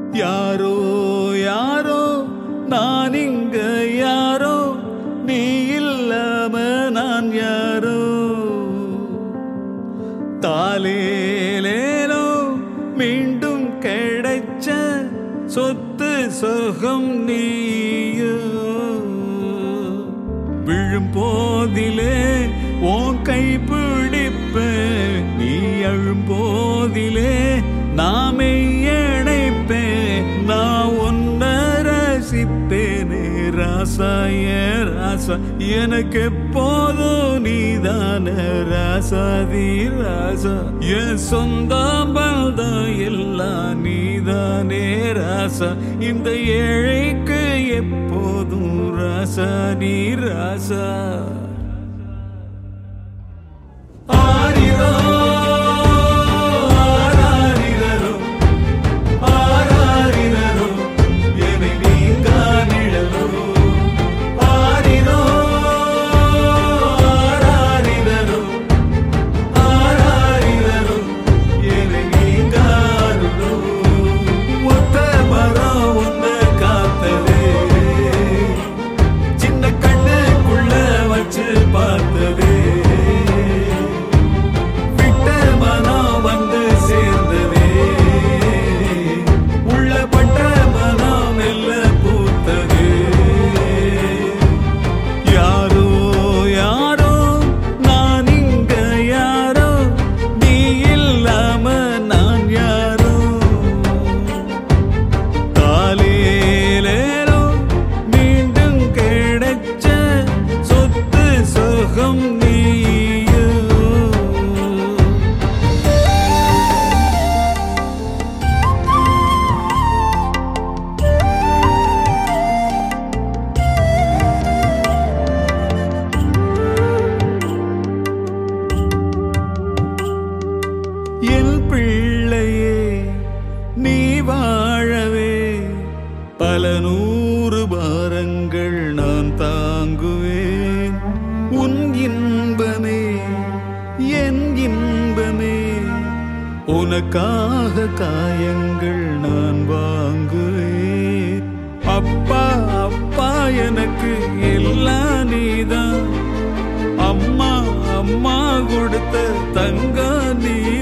யாரோ யாரோ நான் இங்க யாரோ நீ இல்லாம நான் யாரோ தாலேலேலோ மீண்டும் கிடைச்ச சொத்து சொகம் நீயோ விழும் போதிலே உன் கை பிடிப்பேன் நீ அழும் போதிலே நாமே இணைப்பேன் நான் ஒன்ன ரசிப்பேனே ராசா ஏ ராசா எனக்கு எப்போதும் நீதான ராசாதி ராசா என் சொந்தம் பந்தம் எல்லாம் நீதானே ராசா இந்த ஏழைக்கு எப்போதும் ராசா நீ ராசா ஆரிரோ ஆராரிரரோ ஆராரிரரோ என்னை நீங்கா நிழலோ ஆரிரோ ஆராரிரரோ ஆராரிரரோ என்னை நீங்கா அருளோ ஒத்த மரம் ஒன்ன காத்ததே சின்ன கண்ணுக்குள்ள வச்சு பார்த்ததே விட்ட மனம் வந்து சேர்ந்ததே உள்ள பட்ட மனம் மெல்ல பூத்ததே யாரோ யாரோ நான் இங்க யாரோ நீ இல்லாம நான் யாரோ காலையிலேலோ மீண்டும் கிடைச்ச சொத்து சுகம் நீயோ என் பிள்ளையே நீ வாழவே பல நூறு பாரங்கள் நான் தாங்குவேன் உன் இன்பமே என் இன்பமே உனக்காக காயங்கள் நான் வாங்குவேன் அப்பா அப்பா எனக்கு எல்லாம் நீதான் அம்மா அம்மா கொடுத்த தங்க நீ